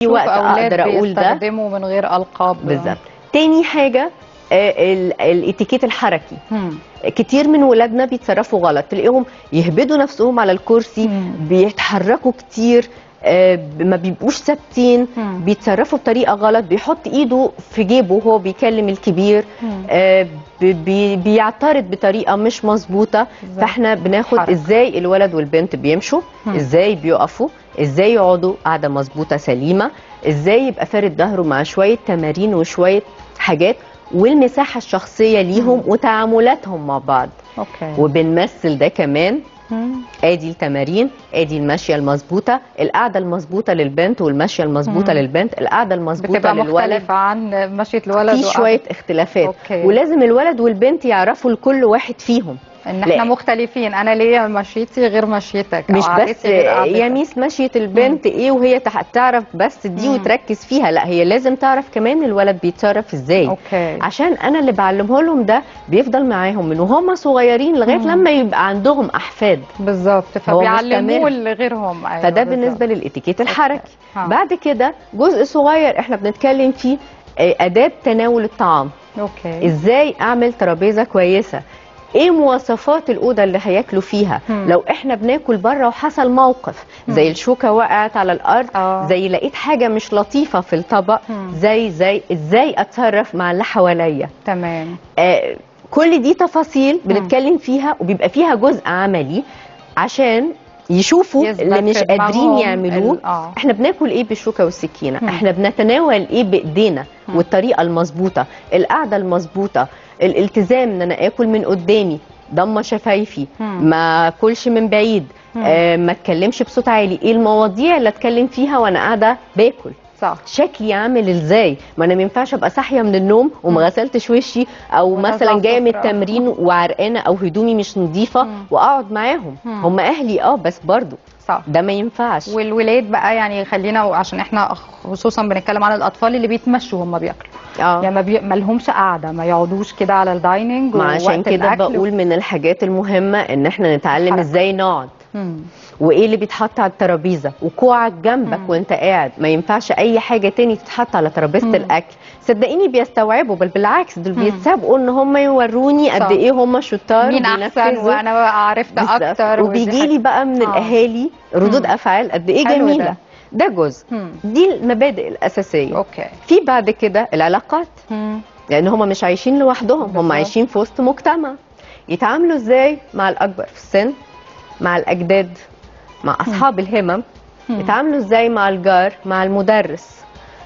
وقت أولاد اقدر اقول ده بيستخدموا من غير القاب بالظبط تاني حاجه آه، ال- الاتيكيت الحركي مم. كتير من ولادنا بيتصرفوا غلط تلاقيهم يهبدوا نفسهم على الكرسي مم. بيتحركوا كتير آه، ما بيبقوش ثابتين مم. بيتصرفوا بطريقه غلط بيحط ايده في جيبه وهو بيكلم الكبير مم. آه، بي- بي- بيعترض بطريقه مش مظبوطه بالظبط. فاحنا بناخد حركة. ازاي الولد والبنت بيمشوا مم. ازاي بيقفوا ازاي يقعدوا قاعده مظبوطه سليمه ازاي يبقى فارد ظهره مع شويه تمارين وشويه حاجات والمساحه الشخصيه ليهم وتعاملاتهم مع بعض اوكي وبنمثل ده كمان مم. ادي التمارين ادي الماشيه المظبوطه القعده المظبوطه للبنت والماشيه المظبوطه مم. للبنت القعده المظبوطه بتبقى للولد مختلفة عن مشية الولد في وقعدة- شويه اختلافات أوكي. ولازم الولد والبنت يعرفوا لكل واحد فيهم ان احنا لا. مختلفين انا ليا مشيتي غير مشيتك أو مش بس قعدتي غير قعدتك. يا ميس مشية البنت ايه وهي تح- تعرف بس دي مم. وتركز فيها لا هي لازم تعرف كمان الولد بيتصرف ازاي اوكي عشان انا اللي بعلمه لهم ده بيفضل معاهم من وهم صغيرين لغايه مم. لما يبقى عندهم احفاد بالظبط هو فبيعلموه مستمر. لغيرهم أيوة فده بالظبط. بالنسبه للاتيكيت الحركي ها. بعد كده جزء صغير احنا بنتكلم فيه آه، اداه تناول الطعام اوكي ازاي اعمل ترابيزه كويسه ايه مواصفات الاوضه اللي هياكلوا فيها مم. لو احنا بناكل بره وحصل موقف زي الشوكه وقعت على الارض آه. زي لقيت حاجه مش لطيفه في الطبق مم. زي زي ازاي اتصرف مع اللي حواليا تمام آه كل دي تفاصيل بنتكلم فيها وبيبقى فيها جزء عملي عشان يشوفوا يثبت اللي مش في قادرين دماغهم يعملوه ال- آه. احنا بناكل ايه بالشوكه والسكينه مم. احنا بنتناول ايه بايدينا مم. والطريقه المظبوطه القعده المظبوطه الالتزام ان انا اكل من قدامي ضمه شفايفي مم. ما اكلش من بعيد مم. آه ما اتكلمش بصوت عالي ايه المواضيع اللي اتكلم فيها وانا قاعده باكل صح شكلي عامل ازاي ما انا ما ينفعش ابقى صاحيه من النوم وما غسلتش وشي او ونازلة مثلا على جايه من السفرة. التمرين وعرقانه او هدومي مش نظيفه مم. واقعد معاهم مم. هم اهلي اه بس برضو صح ده ما ينفعش والولاد بقى يعني خلينا عشان احنا خصوصا بنتكلم عن الاطفال اللي بيتمشوا هم بياكلوا اه يعني ما, بي... ما لهمش قاعده ما يقعدوش كده على الدايننج ما عشان ووقت كده الأكل. بقول من الحاجات المهمه ان احنا نتعلم الحركة. ازاي نقعد مم. وايه اللي بيتحط على الترابيزه وكوعك جنبك مم. وانت قاعد ما ينفعش اي حاجه تاني تتحط على ترابيزه مم. الاكل صدقيني بيستوعبوا بل بالعكس دول مم. بيتسابقوا ان هم يوروني صح. قد ايه هم شطار مين احسن وبينفذوا. وانا بقى عرفت بالظبط. اكتر ودي وبيجي لي حاجة- بقى من آه. الاهالي ردود مم. افعال قد ايه حلو جميله ده. ده جزء مم. دي المبادئ الاساسيه اوكي في بعد كده العلاقات مم. لان هم مش عايشين لوحدهم هم بالظبط. عايشين في وسط مجتمع يتعاملوا ازاي مع الاكبر في السن مع الاجداد مع اصحاب الهمم مم. يتعاملوا ازاي مع الجار مع المدرس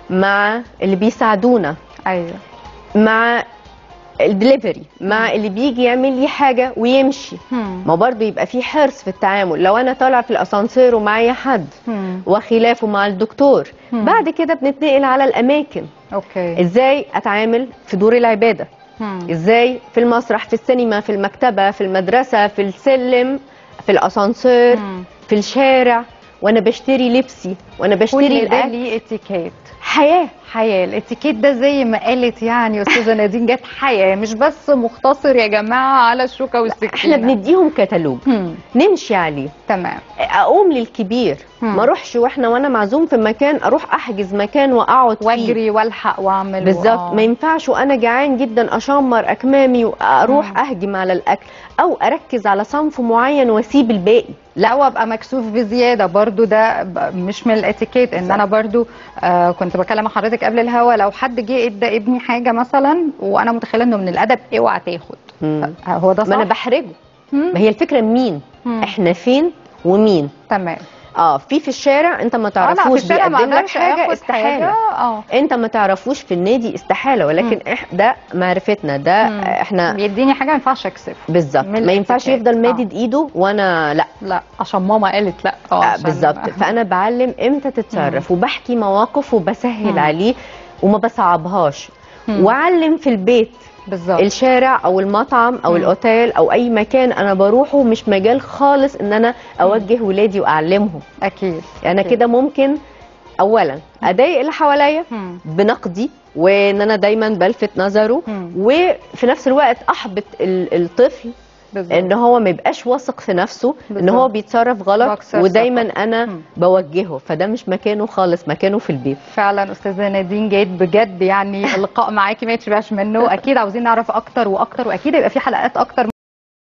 مع اللي بيساعدونا ايوه مع الدليفري مع اللي بيجي يعمل لي حاجه ويمشي مم. ما برضه يبقى في حرص في التعامل لو انا طالع في الاسانسير ومعايا حد مم. وخلافه مع الدكتور مم. بعد كده بنتنقل على الاماكن اوكي ازاي اتعامل في دور العباده مم. ازاي في المسرح في السينما في المكتبه في المدرسه في السلم في الاسانسير مم. في الشارع وانا بشتري لبسي وانا بشتري كل ده الاكل ليه اتيكيت حياه حياه الاتيكيت ده زي ما قالت يعني استاذه نادين جت حياه مش بس مختصر يا جماعه على الشوكه والسكينه احنا بنديهم كتالوج مم. نمشي عليه تمام اقوم للكبير مم. ما اروحش واحنا وانا معزوم في مكان اروح احجز مكان واقعد فيه واجري والحق واعمل بالظبط آه. ما ينفعش وانا جعان جدا اشمر اكمامي واروح مم. اهجم على الاكل او اركز على صنف معين واسيب الباقي لا وابقى مكسوف بزياده برضو ده ب- مش من الاتيكيت ان انا برضو آه كنت بكلم مع حضرتك قبل الهوا لو حد جه ادى ابني حاجه مثلا وانا متخيله انه من الادب اوعى تاخد مم. آه هو ده صح ما انا بحرجه مم. ما هي الفكره مين مم. احنا فين ومين تمام اه في في الشارع انت ما آه، لا، في تعرفوش الشارع ما بيقدم لك أقدرش حاجه آخد استحاله اه انت ما تعرفوش في النادي استحاله ولكن إح ده معرفتنا ده مم. احنا بيديني حاجه ما ينفعش اكسف بالظبط من ما ينفعش الاتيكيت. يفضل آه. مادد ايده وانا لا لا عشان ماما قالت لا اه آه عشان- بالظبط فانا بعلم امتى تتصرف وبحكي مواقف وبسهل مم. عليه وما بصعبهاش مم. وعلم في البيت بالظبط الشارع او المطعم او مم. الاوتيل او اي مكان انا بروحه مش مجال خالص ان انا اوجه ولادي واعلمهم اكيد انا أكيد. كده ممكن اولا اضايق اللي حواليا مم. بنقدي وان انا دايما بلفت نظره مم. وفي نفس الوقت احبط ال- الطفل بالظبط. ان هو ما يبقاش واثق في نفسه ان بالظبط. هو بيتصرف غلط بكسر ودايما ثقته. انا مم. بوجهه فده مش مكانه خالص مكانه في البيت فعلا استاذه نادين جيد بجد يعني اللقاء معاكي ما يتشبعش منه اكيد عاوزين نعرف اكتر واكتر واكيد هيبقى في حلقات اكتر